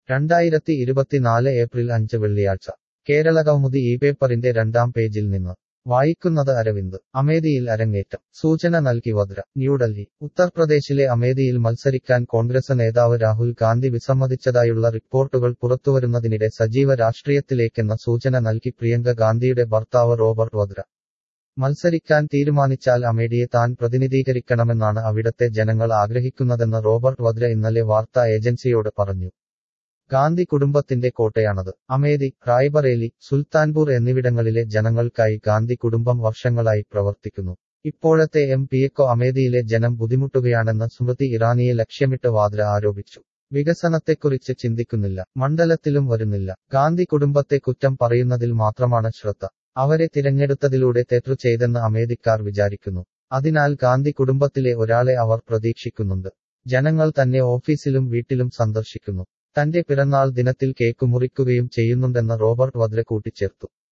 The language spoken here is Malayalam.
രണ്ടായിരത്തി ഇരുപത്തിനാല് ഏപ്രിൽ അഞ്ച് വെള്ളിയാഴ്ച കേരളകൗമുദി ഈ പേപ്പറിന്റെ രണ്ടാം പേജിൽ നിന്ന് വായിക്കുന്നത് അരവിന്ദ് അമേഠിയിൽ അരങ്ങേറ്റം സൂചന നൽകി വദ്ര ന്യൂഡൽഹി ഉത്തർപ്രദേശിലെ അമേഠിയിൽ മത്സരിക്കാൻ കോൺഗ്രസ് നേതാവ് രാഹുൽ ഗാന്ധി വിസമ്മതിച്ചതായുള്ള റിപ്പോർട്ടുകൾ പുറത്തുവരുന്നതിനിടെ സജീവ രാഷ്ട്രീയത്തിലേക്കെന്ന സൂചന നൽകി പ്രിയങ്ക ഗാന്ധിയുടെ ഭർത്താവ് റോബർട്ട് വദ്ര മത്സരിക്കാൻ തീരുമാനിച്ചാൽ അമേഠിയെ താൻ പ്രതിനിധീകരിക്കണമെന്നാണ് അവിടത്തെ ജനങ്ങൾ ആഗ്രഹിക്കുന്നതെന്ന് റോബർട്ട് വദ്ര ഇന്നലെ വാർത്താ ഏജൻസിയോട് പറഞ്ഞു ഗാന്ധി കുടുംബത്തിന്റെ കോട്ടയാണത് അമേധി റായ്ബറേലി സുൽത്താൻപൂർ എന്നിവിടങ്ങളിലെ ജനങ്ങൾക്കായി ഗാന്ധി കുടുംബം വർഷങ്ങളായി പ്രവർത്തിക്കുന്നു ഇപ്പോഴത്തെ എം പിയെക്കോ അമേധിയിലെ ജനം ബുദ്ധിമുട്ടുകയാണെന്ന് സ്മൃതി ഇറാനിയെ ലക്ഷ്യമിട്ട് വാദ്ര ആരോപിച്ചു വികസനത്തെക്കുറിച്ച് ചിന്തിക്കുന്നില്ല മണ്ഡലത്തിലും വരുന്നില്ല ഗാന്ധി കുടുംബത്തെ കുറ്റം പറയുന്നതിൽ മാത്രമാണ് ശ്രദ്ധ അവരെ തിരഞ്ഞെടുത്തതിലൂടെ തെറ്റു ചെയ്തെന്ന് അമേദിക്കാർ വിചാരിക്കുന്നു അതിനാൽ ഗാന്ധി കുടുംബത്തിലെ ഒരാളെ അവർ പ്രതീക്ഷിക്കുന്നുണ്ട് ജനങ്ങൾ തന്നെ ഓഫീസിലും വീട്ടിലും സന്ദർശിക്കുന്നു തന്റെ പിറന്നാൾ ദിനത്തിൽ കേക്ക് മുറിക്കുകയും ചെയ്യുന്നുണ്ടെന്ന് റോബർട്ട് വദ്ര കൂട്ടിച്ചേർത്തു